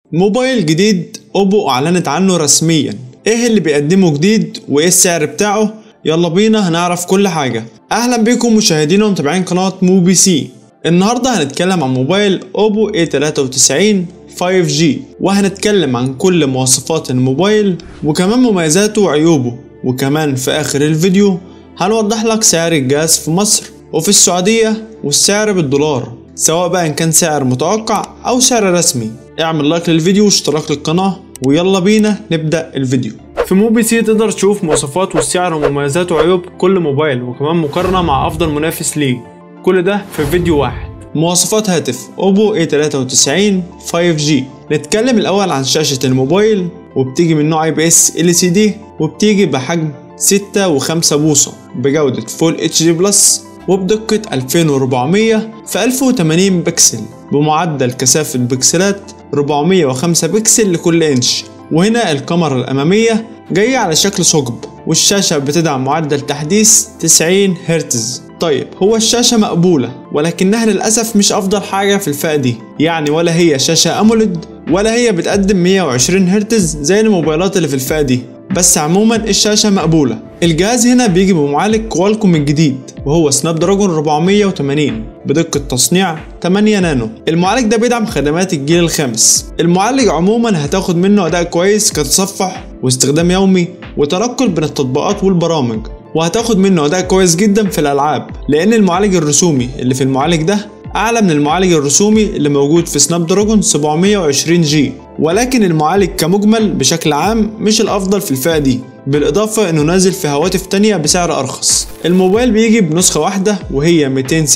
موبايل جديد اوبو اعلنت عنه رسميا ايه اللي بيقدمه جديد وايه السعر بتاعه يلا بينا هنعرف كل حاجة اهلا بكم مشاهدين ومتابعين قناة موبي سي النهاردة هنتكلم عن موبايل اوبو A93 5G وهنتكلم عن كل مواصفات الموبايل وكمان مميزاته وعيوبه وكمان في اخر الفيديو هنوضح لك سعر الجهاز في مصر وفي السعودية والسعر بالدولار سواء بقى ان كان سعر متوقع او سعر رسمي اعمل لايك للفيديو واشتراك للقناة ويلا بينا نبدأ الفيديو في موبي سي تقدر تشوف مواصفات والسعر ومميزات وعيوب كل موبايل وكمان مقارنة مع افضل منافس ليه كل ده في فيديو واحد مواصفات هاتف اوبو A93 5G نتكلم الاول عن شاشة الموبايل وبتيجي من نوع اي بي اس LCD وبتيجي بحجم 6 و5 بوصة بجودة فول اتش دي بلس وبدقة 2400 في 1080 بكسل بمعدل كثافة بكسلات 405 بكسل لكل انش وهنا الكاميرا الأمامية جاية على شكل ثقب والشاشة بتدعم معدل تحديث 90 هرتز طيب هو الشاشة مقبولة ولكنها للأسف مش أفضل حاجة في الفئة دي يعني ولا هي شاشة أموليد ولا هي بتقدم 120 هرتز زي الموبايلات اللي في الفئة دي بس عموما الشاشة مقبولة الجهاز هنا بيجي بمعالج كوالكوم الجديد وهو سناب دراجون 480 بدقة تصنيع 8 نانو المعالج ده بيدعم خدمات الجيل الخامس المعالج عموما هتاخد منه أداء كويس كتصفح واستخدام يومي وتنقل بين التطبيقات والبرامج وهتاخد منه أداء كويس جدا في الألعاب لأن المعالج الرسومي اللي في المعالج ده أعلى من المعالج الرسومي اللي موجود في سناب دراجون 720 جي ولكن المعالج كمجمل بشكل عام مش الأفضل في الفئة دي بالإضافة إنه نازل في هواتف تانية بسعر أرخص الموبايل بيجي بنسخة واحدة وهي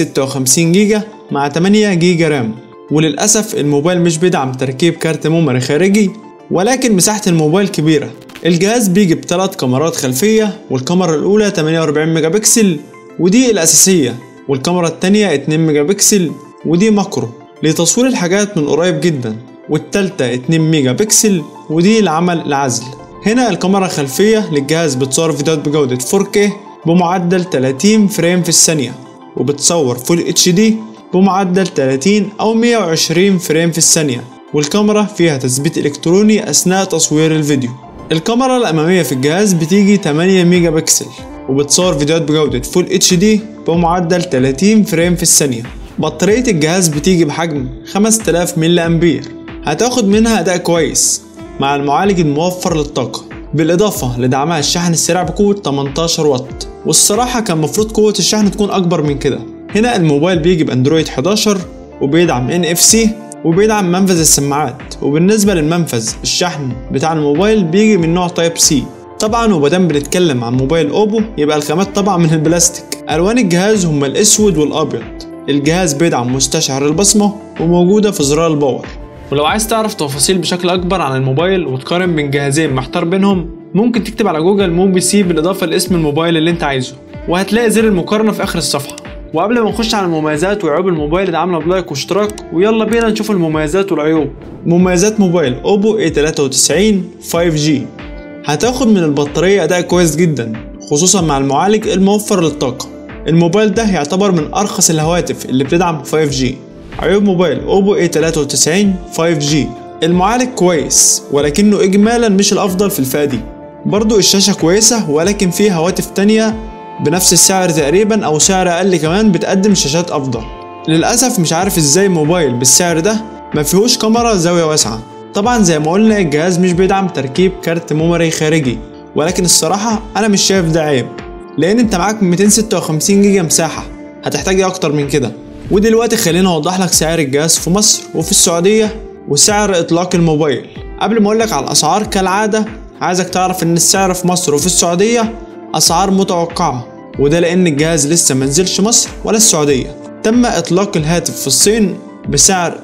256 جيجا مع 8 جيجا رام وللأسف الموبايل مش بيدعم تركيب كارت ميموري خارجي ولكن مساحة الموبايل كبيرة الجهاز بيجي بثلاث كاميرات خلفية والكاميرا الأولى 48 ميجا بكسل ودي الأساسية والكاميرا التانية 2 ميجا بكسل ودي ماكرو لتصوير الحاجات من قريب جدا والتالتة 2 ميجا بكسل ودي لعمل العزل هنا الكاميرا الخلفية للجهاز بتصور فيديوهات بجودة 4K بمعدل 30 فريم في الثانية وبتصور فول اتش دي بمعدل 30 أو 120 فريم في الثانية والكاميرا فيها تثبيت إلكتروني أثناء تصوير الفيديو الكاميرا الأمامية في الجهاز بتيجي 8 ميجا بكسل وبتصور فيديوهات بجودة فول اتش دي بمعدل 30 فريم في الثانية بطارية الجهاز بتيجي بحجم 5000 ملي أمبير هتاخد منها أداء كويس مع المعالج الموفر للطاقة بالإضافة لدعمها الشحن السريع بقوة 18 واط والصراحة كان مفروض قوة الشحن تكون أكبر من كده هنا الموبايل بيجي بأندرويد 11 وبيدعم NFC وبيدعم منفذ السماعات وبالنسبة للمنفذ الشحن بتاع الموبايل بيجي من نوع تايب سي طبعا ومادام بنتكلم عن موبايل اوبو يبقى الخامات طبعا من البلاستيك الوان الجهاز هما الاسود والابيض الجهاز بيدعم مستشعر البصمة وموجودة في زرار الباور ولو عايز تعرف تفاصيل بشكل اكبر عن الموبايل وتقارن بين جهازين محتار بينهم ممكن تكتب على جوجل موبي سي بالاضافة لاسم الموبايل اللي انت عايزه وهتلاقي زر المقارنة في اخر الصفحة وقبل ما نخش على المميزات وعيوب الموبايل ادعمنا بلايك واشتراك ويلا بينا نشوف المميزات والعيوب مميزات موبايل اوبو A93 5G هتاخد من البطارية أداء كويس جدا خصوصا مع المعالج الموفر للطاقة الموبايل ده يعتبر من أرخص الهواتف اللي بتدعم 5G عيوب موبايل أوبو A93 5G المعالج كويس ولكنه إجمالا مش الأفضل في الفئة دي برضو الشاشة كويسة ولكن في هواتف تانية بنفس السعر تقريبا أو سعر أقل كمان بتقدم شاشات أفضل للأسف مش عارف إزاي موبايل بالسعر ده ما فيهوش كاميرا زاوية واسعة طبعا زي ما قلنا الجهاز مش بيدعم تركيب كارت ميموري خارجي ولكن الصراحة أنا مش شايف ده عيب لأن أنت معاك 256 جيجا مساحة هتحتاج إيه أكتر من كده ودلوقتي خليني أوضح لك سعر الجهاز في مصر وفي السعودية وسعر إطلاق الموبايل قبل ما أقولك على الأسعار كالعادة عايزك تعرف إن السعر في مصر وفي السعودية أسعار متوقعة وده لأن الجهاز لسه منزلش مصر ولا السعودية تم إطلاق الهاتف في الصين بسعر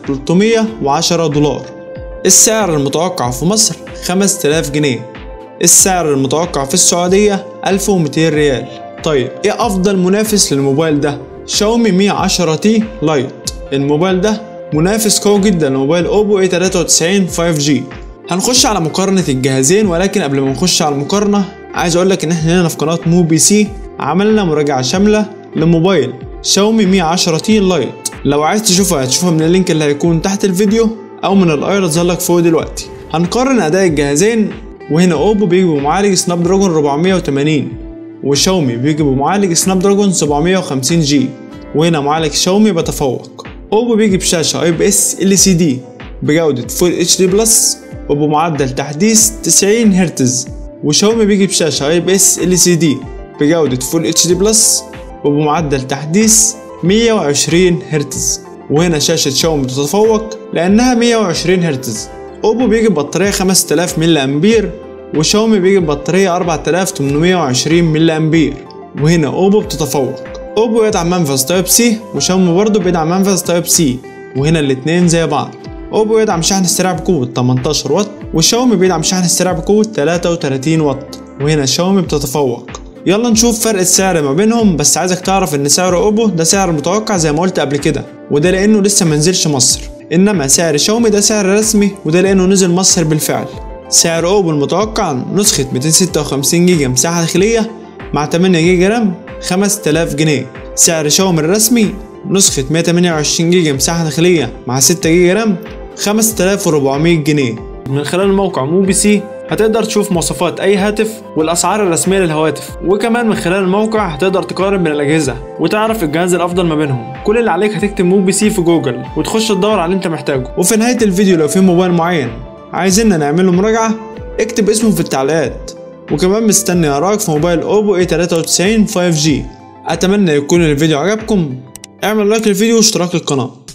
310 دولار السعر المتوقع في مصر 5000 جنيه السعر المتوقع في السعودية 1200 ريال طيب ايه افضل منافس للموبايل ده شاومي 110 تي لايت الموبايل ده منافس قوي جدا لموبايل اوبو A93 5G هنخش على مقارنة الجهازين ولكن قبل ما نخش على المقارنة عايز اقول لك ان احنا هنا في قناة موبي سي عملنا مراجعة شاملة لموبايل شاومي 110 تي لايت لو عايز تشوفها هتشوفها من اللينك اللي هيكون تحت الفيديو او من الاي اللي ظهر لك فوق دلوقتي هنقارن اداء الجهازين وهنا اوبو بيجي بمعالج سناب دراجون 480 وشاومي بيجي بمعالج سناب دراجون 750 جي وهنا معالج شاومي بتفوق اوبو بيجي بشاشة اي بي اس ال سي دي بجودة فول اتش دي بلس وبمعدل تحديث 90 هرتز وشاومي بيجي بشاشة اي بي اس ال سي دي بجودة فول اتش دي بلس وبمعدل تحديث 120 هرتز وهنا شاشة شاومي بتتفوق لأنها 120 هرتز أوبو بيجي ببطارية 5000 ملي أمبير وشاومي بيجي ببطارية 4820 ملي أمبير وهنا أوبو بتتفوق أوبو يدعم منفذ تايب سي وشاومي برضه بيدعم منفذ تايب سي وهنا الاتنين زي بعض أوبو يدعم شحن استيعاب بقوة 18 واط وشاومي بيدعم شحن استيعاب بقوة 33 واط وهنا شاومي بتتفوق يلا نشوف فرق السعر ما بينهم بس عايزك تعرف ان سعر اوبو ده سعر متوقع زي ما قلت قبل كده وده لانه لسه منزلش مصر انما سعر شاومي ده سعر رسمي وده لانه نزل مصر بالفعل سعر اوبو المتوقع نسخة 256 جيجا مساحة داخلية مع 8 جيجا رام 5000 جنيه سعر شاومي الرسمي نسخة 128 جيجا مساحة داخلية مع 6 جيجا رام 5400 جنيه من خلال موقع موبي سي هتقدر تشوف مواصفات اي هاتف والاسعار الرسميه للهواتف وكمان من خلال الموقع هتقدر تقارن بين الاجهزه وتعرف الجهاز الافضل ما بينهم كل اللي عليك هتكتب موبي سي في جوجل وتخش تدور على اللي انت محتاجه وفي نهايه الفيديو لو في موبايل معين عايزيننا نعمله مراجعه اكتب اسمه في التعليقات وكمان مستني اراك في موبايل اوبو A93 5G اتمنى يكون الفيديو عجبكم اعمل لايك للفيديو واشتراك للقناه